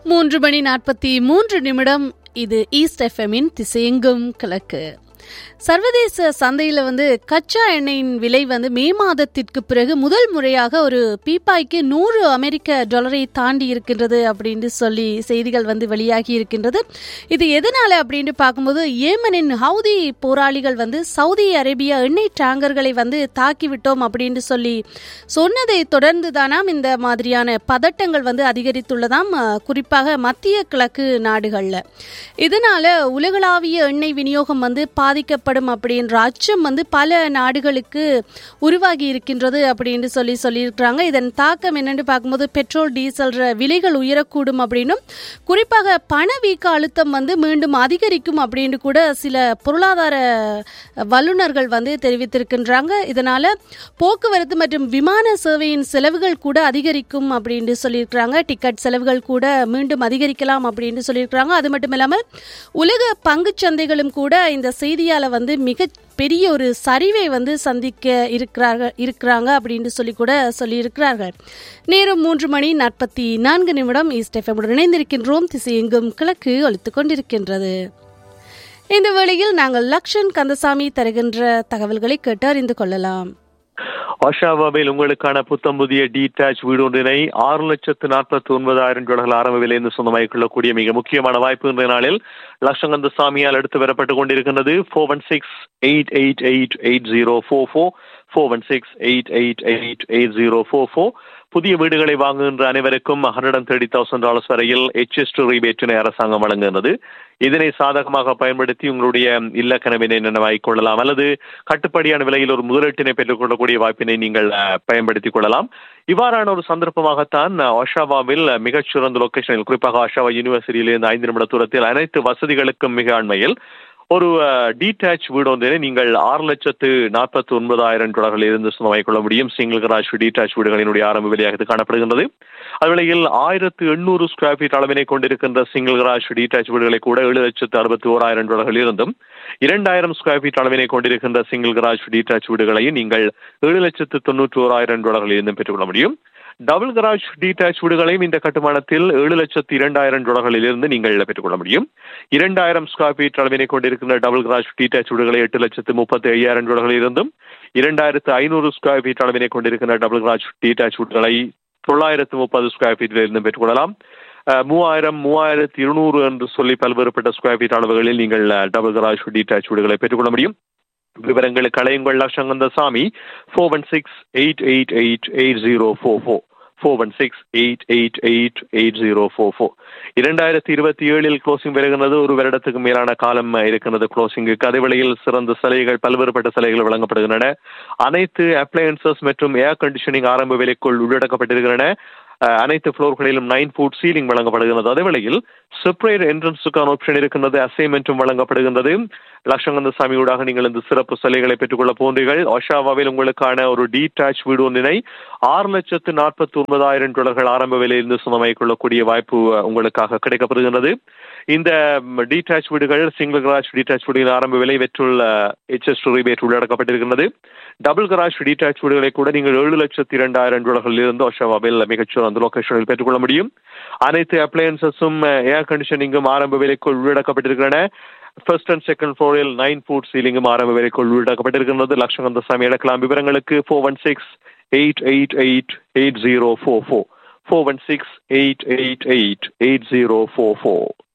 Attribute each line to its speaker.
Speaker 1: மூன்று மணி நாற்பத்தி மூன்று நிமிடம் இது ஈஸ்ட் எஃப்எம்மின் திசையெங்கும் கிழக்கு சர்வதேச சந்தையில் வந்து கச்சா எண்ணெயின் விலை வந்து மே மாதத்திற்கு பிறகு முதல் முறையாக ஒரு பீப்பாய்க்கு நூறு அமெரிக்க டாலரை தாண்டி இருக்கின்றது அப்படின்னு சொல்லி செய்திகள் வந்து வெளியாகி இருக்கின்றது இது எதனால அப்படின்னு பார்க்கும்போது ஏமனின் ஹவுதி போராளிகள் வந்து சவுதி அரேபியா எண்ணெய் டேங்கர்களை வந்து தாக்கிவிட்டோம் அப்படின்னு சொல்லி சொன்னதை தொடர்ந்து தானாம் இந்த மாதிரியான பதட்டங்கள் வந்து அதிகரித்துள்ளதாம் அஹ், குறிப்பாக மத்திய கிழக்கு நாடுகளில் இதனால உலகளாவிய எண்ணெய் விநியோகம் வந்து பாதிக்கப்படும் அப்படின்ற அச்சம் வந்து பல நாடுகளுக்கு உருவாகி இருக்கின்றது அப்படின்னு சொல்லி சொல்லியிருக்கிறாங்க இதன் தாக்கம் என்னன்னு பார்க்கும்போது பெட்ரோல் டீசல் விலைகள் உயரக்கூடும் அப்படின்னும் குறிப்பாக பணவீக்க அழுத்தம் வந்து மீண்டும் அதிகரிக்கும் அப்படின்னு கூட சில பொருளாதார வல்லுநர்கள் வந்து தெரிவித்திருக்கின்றாங்க இதனால போக்குவரத்து மற்றும் விமான சேவையின் செலவுகள் கூட அதிகரிக்கும் அப்படின்னு சொல்லியிருக்கிறாங்க டிக்கெட் செலவுகள் கூட மீண்டும் அதிகரிக்கலாம் அப்படின்னு சொல்லியிருக்கிறாங்க அது மட்டும் இல்லாமல் உலக பங்குச் சந்தைகளும் கூட இந்த செய்தியால வந்து மிக பெரிய ஒரு சரிவை வந்து சந்திக்க இருக்கிறார்கள் இருக்கிறாங்க அப்படின்னு சொல்லி கூட சொல்லியிருக்கிறார்கள் நேரம் மூன்று மணி நாற்பத்தி நான்கு நிமிடம் ஈஸ்ட் எஃப்எம்முடன் இணைந்திருக்கின்றோம் திசை எங்கும் கிழக்கு ஒலித்துக் கொண்டிருக்கின்றது இந்த வேளையில் நாங்கள் லக்ஷன் கந்தசாமி தருகின்ற தகவல்களை கேட்டு அறிந்து கொள்ளலாம்
Speaker 2: ஆஷாவாவில் உங்களுக்கான புத்தம் புதிய டீடாச் வீடு ஒன்றினை ஆறு லட்சத்து நாற்பத்தி ஒன்பதாயிரம் டாலர்கள் ஆரம்ப விலையிலிருந்து சொந்தமாகிக் கொள்ளக்கூடிய மிக முக்கியமான வாய்ப்பு இன்றைய நாளில் லட்சங்கந்த சாமியால் எடுத்து வரப்பட்டுக் கொண்டிருக்கின்றது four one six eight eight eight eight zero four four four one six eight eight eight eight zero four four புதிய வீடுகளை வாங்குகின்ற அனைவருக்கும் hundred and thirty thousand dollars வரையில் ஹெச்எஸ் டு ரீபேட்டினை அரசாங்கம் வழங்குகிறது இதனை சாதகமாக பயன்படுத்தி உங்களுடைய இல்ல கனவினை நினைவாகிக் கொள்ளலாம் அல்லது கட்டுப்படியான விலையில் ஒரு முதலீட்டினை பெற்றுக்கொள்ளக்கூடிய வாய்ப்பினை நீங்கள் அஹ், பயன்படுத்திக் கொள்ளலாம் இவ்வாறான ஒரு சந்தர்ப்பமாகத்தான் அஹ், ஒஷாவாவில் மிகச்சிறந்த லொகேஷனில் குறிப்பாக ஒஷாவா யூனிவர்சிட்டியிலிருந்து ஐந்து நிமிட தூரத்தில் அனைத்து வசதிகளுக்கும் மிக அண்மையில் ஒரு டீடாச் வீடு ஒன்றினை நீங்கள் ஆறு லட்சத்து நாற்பத்தி ஒன்பதாயிரம் டாலர்களில் இருந்து சுமமாக்கிக் கொள்ள முடியும் சிங்கிள் கராஜ் டீடாச் வீடுகளினுடைய ஆரம்ப விலையாக இது காணப்படுகின்றது அதுவேளையில் ஆயிரத்து எண்ணூறு ஸ்கொயர் ஃபீட் அளவினை கொண்டிருக்கின்ற சிங்கிள் கராஜ் டீடாச் வீடுகளை கூட ஏழு லட்சத்து அறுபத்தி ஓராயிரம் டாலர்கள் இருந்தும் இரண்டாயிரம் ஸ்கொயர் ஃபீட் அளவினை கொண்டிருக்கின்ற சிங்கிள் கராஜ் டீடாச் வீடுகளையும் நீங்கள் ஏழு லட்சத்து தொண்ணூற்றி ஓராயிரம் டாலர்களில் இருந்தும் பெற்றுக்கொள்ள முடியும் டபுள் கராஜ் டீடாச் வீடுகளையும் இந்த கட்டுமானத்தில் ஏழு லட்சத்து இரண்டாயிரம் டாலர்களில் இருந்து நீங்கள் பெற்றுக்கொள்ள முடியும் இரண்டாயிரம் ஸ்கொயர் ஃபீட் அளவினை கொண்டிருக்கின்ற டபுள் கராஜ் டீடாச் வீடுகளை எட்டு லட்சத்து முப்பத்தி ஐயாயிரம் டாலர்களில் இருந்தும் இரண்டாயிரத்து ஐநூறு ஸ்கொயர் ஃபீட் அளவினை கொண்டிருக்கின்ற டபுள் கராஜ் டீடாச் வீடுகளை தொள்ளாயிரத்து முப்பது ஸ்கொயர் ஃபீட்டில் இருந்து பெற்றுக்கொள்ளலாம் அஹ், மூவாயிரம் மூவாயிரத்து இருநூறு என்று சொல்லி பல்வேறுபட்ட ஸ்கொயர் ஃபீட் அளவுகளில் நீங்கள் டபுள் கராஜ் டீடாச் வீடுகளை பெற்றுக்கொள்ள முடியும் விவரங்களுக்கு கலையுங்கள் லட்சங்கந்த சாமி four one six eight eight eight eight zero four four four one six eight eight eight eight zero four four இரண்டாயிரத்தி இருபத்தி ஏழில் க்ளோசிங் பெறுகிறது ஒரு வருடத்துக்கு மேலான காலம் இருக்கிறது க்ளோசிங்குக்கு அதே வேளையில் சிறந்த சலுகைகள் பல்வேறுபட்ட சலுகைகள் வழங்கப்படுகின்றன அனைத்து அப்ளையன்சஸ் மற்றும் ஏர் கண்டிஷனிங் ஆரம்ப விலைக்குள் உள்ளடக்கப்பட்டிருக்கின்றன அஹ், அனைத்து ஃப்ளோர்களிலும் நைன் ஃபுட் சீலிங் வழங்கப்படுகிறது அதே வேளையில் செப்பரேட் என்ட்ரன்ஸுக்கான ஆப்ஷன் இருக்கின்றது அசைன்மெண்ட்டும் வழங்கப்படுகின்றது லட்சங்கந்த சாமியூடாக நீங்கள் இந்த சிறப்பு சலுகைகளை பெற்றுக்கொள்ள போன்றீர்கள் ஒஷாவாவில் உங்களுக்கான ஒரு டீடாச் வீடு ஒன்றினை ஆறு லட்சத்து நாற்பத்தி ஒன்பதாயிரம் டாலர்கள் ஆரம்ப விலையிலிருந்து சுமமாகிக் கொள்ளக்கூடிய வாய்ப்பு அஹ், உங்களுக்காக கிடைக்கப்படுகின்றது இந்த டீடாச் வீடுகள் சிங்கிள் கராஜ் டீடாச் வீடுகள் ஆரம்ப விலை வெற்றுள்ள ஹெச்எஸ் ரிபேட் உள்ளடக்கப்பட்டிருக்கின்றது டபுள் கராஜ் டீடாச் வீடுகளை கூட நீங்கள் ஏழு லட்சத்தி இரண்டாயிரம் டாலர்களில் இருந்து ஒஷாவாவில் மிகச்சிறந்த லொகேஷனில் பெற்றுக்கொள்ள முடியும் அனைத்து அப்ளையன்சஸும் ஏர் கண்டிஷனிங்கும் ஆரம்ப விலைக்குள் உள்ளடக்கப்பட்டிருக்கின்றன ஃபர்ஸ்ட் அண்ட் செகண்ட் ஃப்ளோரில் நைன் ஃபுட் சீலிங்கும் ஆரம்ப விலைக்குள் உள்ளடக்கப்பட்டிருக்கின்றது லட்சங்கந்த சாமி எடுக்கலாம் விவரங்களுக்கு four one six eight eight eight eight zero four four four one six eight eight eight eight zero four four